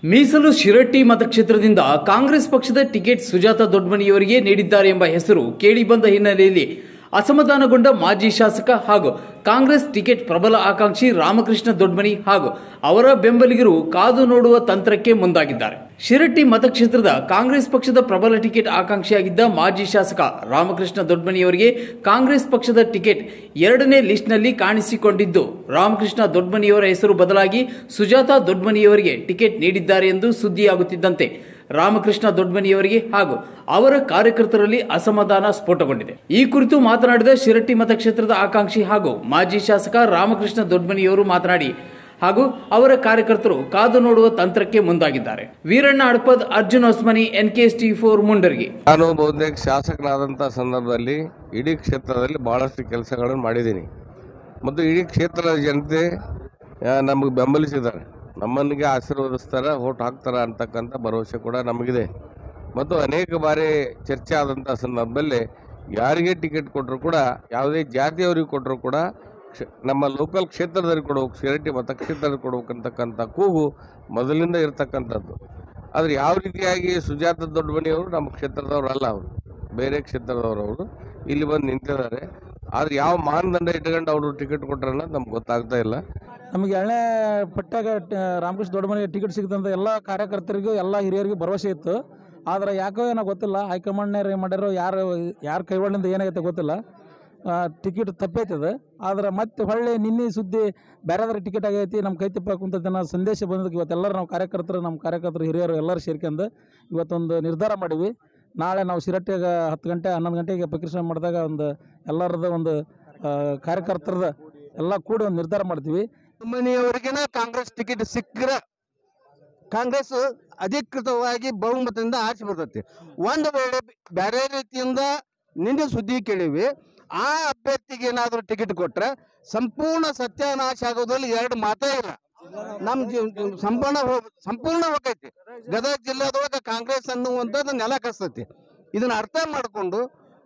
ಮೀಸಲು ಶಿರಟ್ಟಿ ಮತಕ್ಷೇತ್ರದಿಂದ ಕಾಂಗ್ರೆಸ್ ಪಕ್ಷದ ಟಿಕೆಟ್ ಸುಜಾತ ದೊಡ್ಮನಿಯವರಿಗೆ ನೀಡಿದ್ದಾರೆ ಎಂಬ ಹೆಸರು ಕೇಳಿಬಂದ ಹಿನ್ನೆಲೆಯಲ್ಲಿ ಅಸಮಾಧಾನಗೊಂಡ ಮಾಜಿ ಶಾಸಕ ಹಾಗೂ ಕಾಂಗ್ರೆಸ್ ಟಿಕೆಟ್ ಪ್ರಬಲ ಆಕಾಂಕ್ಷಿ ರಾಮಕೃಷ್ಣ ದೊಡ್ಮನಿ ಹಾಗೂ ಅವರ ಬೆಂಬಲಿಗರು ಕಾದು ನೋಡುವ ತಂತ್ರಕ್ಕೆ ಮುಂದಾಗಿದ್ದಾರೆ ಶಿರಟ್ಟಿ ಮತಕ್ಷೇತ್ರದ ಕಾಂಗ್ರೆಸ್ ಪಕ್ಷದ ಪ್ರಬಲ ಟಿಕೆಟ್ ಆಕಾಂಕ್ಷಿಯಾಗಿದ್ದ ಮಾಜಿ ಶಾಸಕ ರಾಮಕೃಷ್ಣ ದೊಡ್ಮನಿಯವರಿಗೆ ಕಾಂಗ್ರೆಸ್ ಪಕ್ಷದ ಟಿಕೆಟ್ ಎರಡನೇ ಲಿಸ್ಟ್ನಲ್ಲಿ ಕಾಣಿಸಿಕೊಂಡಿದ್ದು ರಾಮಕೃಷ್ಣ ದೊಡ್ಮನಿಯವರ ಹೆಸರು ಬದಲಾಗಿ ಸುಜಾತ ದೊಡ್ಮನಿಯವರಿಗೆ ಟಿಕೆಟ್ ನೀಡಿದ್ದಾರೆ ಎಂದು ಸುದ್ದಿಯಾಗುತ್ತಿದ್ದಂತೆ ರಾಮಕೃಷ್ಣ ದೊಡ್ಮನಿಯವರಿಗೆ ಹಾಗೂ ಅವರ ಕಾರ್ಯಕರ್ತರಲ್ಲಿ ಅಸಮಾಧಾನ ಸ್ಫೋಟಗೊಂಡಿದೆ ಈ ಕುರಿತು ಮಾತನಾಡಿದ ಶಿರಟ್ಟಿ ಮತಕ್ಷೇತ್ರದ ಆಕಾಂಕ್ಷಿ ಹಾಗೂ ಮಾಜಿ ಶಾಸಕ ರಾಮಕೃಷ್ಣ ದೊಡ್ಮನಿಯವರು ಮಾತನಾಡಿ ಹಾಗೂ ಅವರ ಕಾರ್ಯಕರ್ತರು ಕಾದು ನೋಡುವ ತಂತ್ರಕ್ಕೆ ಮುಂದಾಗಿದ್ದಾರೆ Veeranna Adapad Arjun Hosmani NKS T four Mundargi ನಾನು ಬಹುತೇಕ ಶಾಸಕನಾದಂಥ ಸಂದರ್ಭದಲ್ಲಿ ಇಡೀ ಕ್ಷೇತ್ರದಲ್ಲಿ ಭಾಳಷ್ಟು ಕೆಲಸಗಳನ್ನು ಮಾಡಿದ್ದೀನಿ ಮತ್ತು ಇಡೀ ಕ್ಷೇತ್ರದ ಜನತೆ ನಮಗೆ ಬೆಂಬಲಿಸಿದ್ದಾರೆ ನಮ್ಮನಿಗೆ ಆಶೀರ್ವದಿಸ್ತಾರೆ ಓಟ್ ಹಾಕ್ತಾರೆ ಅಂತಕ್ಕಂಥ ಭರವಸೆ ಕೂಡ ನಮಗಿದೆ ಮತ್ತು ಅನೇಕ ಬಾರಿ ಚರ್ಚೆ ಆದಂಥ ಸಂದರ್ಭದಲ್ಲಿ ಯಾರಿಗೆ ಟಿಕೆಟ್ ಕೊಟ್ಟರು ಕೂಡ ಯಾವುದೇ ಜಾತಿಯವರಿಗೆ ಕೊಟ್ಟರು ಕೂಡ ಕ್ಷ- ನಮ್ಮ ಲೋಕಲ್ ಕ್ಷೇತ್ರದಲ್ಲಿ ಕೊಡ್ಬೇಕು ಶಿರಟ್ಟಿ ಮತಕ್ಷೇತ್ರದಲ್ಲಿ ಕೊಡ್ಬೇಕಂತಕ್ಕಂಥ ಕೂಗು ಮೊದಲಿಂದ ಇರತಕ್ಕಂಥದ್ದು ಆದರೆ ಯಾವ ರೀತಿಯಾಗಿ ಸುಜಾತ ದೊಡ್ಡಮನಿಯವರು ನಮ್ಮ ಕ್ಷೇತ್ರದವ್ರು ಅಲ್ಲ ಅವರು ಬೇರೆ ಕ್ಷೇತ್ರದವರು ಅವರು ಇಲ್ಲಿ ಬಂದು ನಿಂತಿದ್ದಾರೆ ಆದರೆ ಯಾವ ಮಾನದಂಡ ಇಟ್ಕೊಂಡು ಅವರು ಟಿಕೆಟ್ ಕೊಟ್ರ ಅನ್ನೋದು ನಮ್ಗೆ ಗೊತ್ತಾಗ್ತಾ ಇಲ್ಲ ನಮಗೆ ಎರಡನೇ ಪಟ್ಟಾಗ ಟ- ರಾಮಕೃಷ್ಣ ದೊಡ್ಡಮನೆಗೆ ಟಿಕೆಟ್ ಸಿಗುತ್ತೆ ಎಲ್ಲ ಕಾರ್ಯಕರ್ತರಿಗೂ ಎಲ್ಲ ಹಿರಿಯರಿಗೂ ಭರವಸೆ ಇತ್ತು ಆದ್ರೆ ಯಾಕೋ ಏನೋ ಗೊತ್ತಿಲ್ಲ ಹೈಕಮಾಂಡ್ನವ್ರು ಏನು ಮಾಡ್ಯಾರೋ ಯಾರು ಯಾರ ಕೈವಾಡಿಂದ ಏನಾಗೈತೆ ಗೊತ್ತಿಲ್ಲ ಟಿಕೆಟ್ ತಪ್ಪೈತದ ಆದ್ರೆ ಮತ್ತೆ ಹೊಳ್ಳಿ ನಿನ್ನೆ ಸುದ್ದಿ ಬೇರೆದ್ರ ಟಿಕೆಟ್ ಆಗೈತಿ ನಮ್ಮ ಕೈ ತಿಪ್ಪ ಕುಂತೈತೆ ಅನ್ನೋ ಸಂದೇಶ ಬಂದಕ್ಕೆ ಇವತ್ತೆಲ್ಲರೂ ನಾವು ಕಾರ್ಯಕರ್ತರು ನಮ್ಮ ಕಾರ್ಯಕರ್ತರು ಹಿರಿಯರು ಎಲ್ಲರೂ ಸೇರ್ಕೊಂಡು ಇವತ್ತೊಂದು ನಿರ್ಧಾರ ಮಾಡೀವಿ ನಾಳೆ ನಾವು ಶಿರಟ್ಟಿಯಾಗ ಹತ್ತು ಗಂಟೆ ಹನ್ನೊಂದು ಗಂಟೆಗೆ ಪ್ರಕೃಷಣೆ ಮಾಡಿದಾಗ ಒಂದು ಎಲ್ಲರದ್ದು ಒಂದು ಆ, ಕಾರ್ಯಕರ್ತರದ ಎಲ್ಲ ಕೂಡಿ ಒಂದು ನಿರ್ಧಾರ ಮಾಡ್ತೀವಿ ಮನೆಯವರಿಗೆನ ಕಾಂಗ್ರೆಸ್ ಟಿಕೆಟ್ ಸಿಕ್ಕರೆ ಕಾಂಗ್ರೆಸ್ ಅಧಿಕೃತವಾಗಿ ಬಹುಮತದಿಂದ ಆಚೆ ಬರ್ತೈತಿ ಒಂದು ವೇಳೆ ಬೇರೆ ರೀತಿಯಿಂದ ನಿನ್ನೆ ಸುದ್ದಿ ಕೇಳಿವಿ ಆ ಅಭ್ಯರ್ಥಿಗೆ ಏನಾದರೂ ಟಿಕೆಟ್ ಕೊಟ್ರೆ ಸಂಪೂರ್ಣ ಸತ್ಯನಾಶ ಆಗೋದ್ರಲ್ಲಿ ಎರಡು ಮಾತೇ ಇಲ್ಲ ನಮ್ಮ ಜೀವ ಸಂಪೂರ್ಣ ಹೋಗ್ ಸಂಪೂರ್ಣ ಹೋಗೈತಿ ಗದಗ ಜಿಲ್ಲೆದೊಳಗೆ ಕಾಂಗ್ರೆಸ್ ಅನ್ನುವಂಥದ್ದು ನೆಲ ಕಸ್ತೈತಿ ಇದನ್ನ ಅರ್ಥ ಮಾಡಿಕೊಂಡು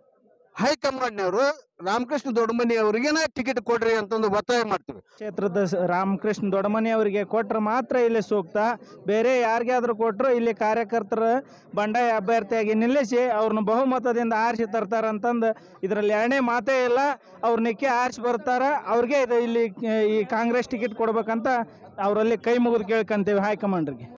ಹೈಕಮಾಂಡ್ನವರು ರಾಮಕೃಷ್ಣ ದೊಡ್ಡಮನಿ ಅವರಿಗೆನ ಟಿಕೆಟ್ ಕೊಡ್ರಿ ಅಂತಂದು ಒತ್ತಾಯ ಮಾಡ್ತೀವಿ ಕ್ಷೇತ್ರದ ಸ- ರಾಮಕೃಷ್ಣ ದೊಡ್ಡಮನಿ ಅವರಿಗೆ ಕೊಟ್ರೆ ಮಾತ್ರ ಇಲ್ಲಿ ಸೂಕ್ತ ಬೇರೆ ಯಾರಿಗಾದ್ರೂ ಕೊಟ್ಟರು ಇಲ್ಲಿ ಕಾರ್ಯಕರ್ತರ ಬಂಡಾಯ ಅಭ್ಯರ್ಥಿಯಾಗಿ ನಿಲ್ಲಿಸಿ ಅವ್ರನ್ನ ಬಹುಮತದಿಂದ ಆರಿಸಿ ತರ್ತಾರಂತಂದು ಇದರಲ್ಲಿ ಎರಡನೇ ಮಾತೇ ಇಲ್ಲ ಅವ್ರು ನಿಕ್ಕಿ ಆರಿಸಿ ಬರ್ತಾರ ಅವ್ರಿಗೆ ಇದು ಇಲ್ಲಿ ಆ, ಈ ಕಾಂಗ್ರೆಸ್ ಟಿಕೆಟ್ ಕೊಡ್ಬೇಕಂತ ಅವರಲ್ಲಿ ಕೈ ಮುಗಿದು ಕೇಳ್ಕೊಂತೀವಿ ಹೈಕಮಾಂಡ್ರಿಗೆ